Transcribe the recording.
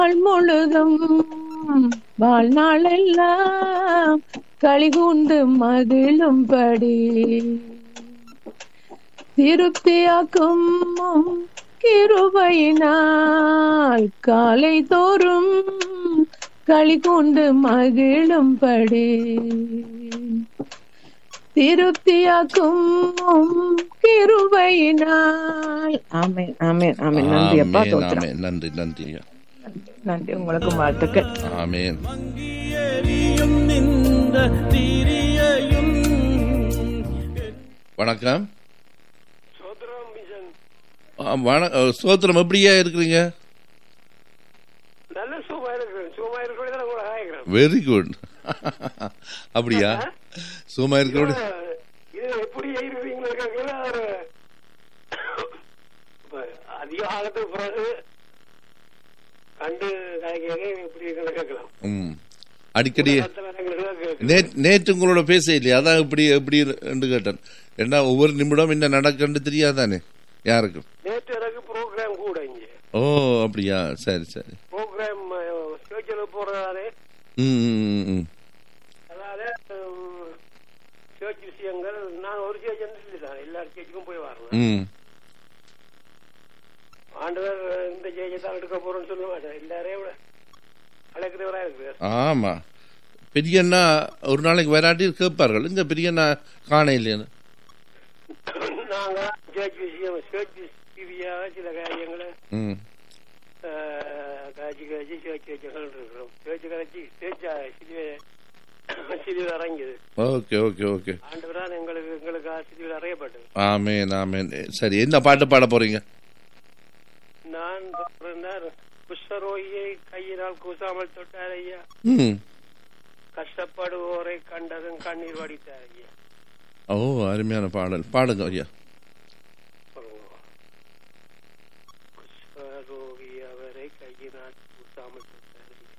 வாழ்நாள் முழுதும் வாழ்நாளெல்லாம் களிகூண்டு மகிழும்படி திருப்தியாக்கும் உம் கிருபையினால் காலை தோறும் களிகூண்டு மகிழும்படி திருப்தியாக்கும் உம் கிருபையினால் ஆமென் ஆமென் ஆமென் நன்றி அப்பா ஆமென், தோத்திரம் ஆமென். நன்றி நன்றி நன்றி உங்களுக்கு வாழ்த்துக்கள் ஆமேன் எரியும் நின்ற திரியையும் வணக்கம் சோதரம் மிஷன் ஆ, வண அஹ், ஸ்தோத்திரம் எப்படியா இருக்கிறீங்க நல்ல சுகமா இருக்கிறேன் சுகமா இருக்கிறது தான் கூட ஆகிறேன் வெரி குட் அப்படியா சும்மா இருக்கிற இது எப்படி இருக்கிறீங்களோ கேட்கல ஒரு இப்ப அதிக காலத்துக்கு பிறகு கண்டு கலைக்க எப்படி இருக்கிறத கேட்கலாம் ம் அடிக்கடி மத்த நேரங்களுக்கு கேட்கலாம். நே- நேற்று உங்களோட பேச இல்லையா அதான் இப்படி எப்படி என்று கேட்டேன் ஏன்னா ஒவ்வொரு நிமிடம் என்ன நடக்குன்னு தெரியாதானே யாருக்கும் நேற்று எனக்கு ப்ரோக்ராம் கூட இங்க ஓ அப்படியா சரி சரி ப்ரோக்ராம் சேர்ச்சில் போறதாலே ம் ம், ம், ம் அதாவது சேர்ச் விஷயங்கள் நான் ஒரு சேர்ச் இல்லை எல்லா சேர்ச்சுக்கும் போய் வரணும் ம் ஆண்டவர் இந்த ஜெயிச்சை தான் எடுக்க போறோம்னு சொல்ல மாட்டேன் எல்லாரையும் விட அழைக்கிறவரா இருக்கு ஆமா பெரியண்ணா ஒரு நாளைக்கு வராட்டி கேட்பார்கள் இங்க பெரியண்ணா காண இல்லைன்னு நாங்க சேர்ச் விஷயம் சேர்ச் டிவியாக சில காரியங்களை ம் அஹ், காய்ச்சி காய்ச்சி சேர்ச் வச்சுகள் இருக்கிறோம் சேர்ச்சு கழிச்சு சேர்ச்சா சிலுவை சிலுவை இறங்கியது ஓகே ஓகே ஓகே ஆண்டவரான் எங்களுக்கு எங்களுக்கு சிலுவை அறையப்பட்டது ஆமேன் ஆமேன் சரி என்ன பாட்டு பாட போறீங்க நான் பிறந்தார் குஷ்டரோகியை கையினால் கூசாமல் தொட்டார் ஐயா ம் கஷ்டப்படுவோரை கண்டதும் கண்ணீர் வடித்தார் ஐயா ஓ அருமையான பாடல் பாடுங்க ஐயா குஷ்டரோகி அவரை கையினால் கூசாமல் தொட்டார் ஐயா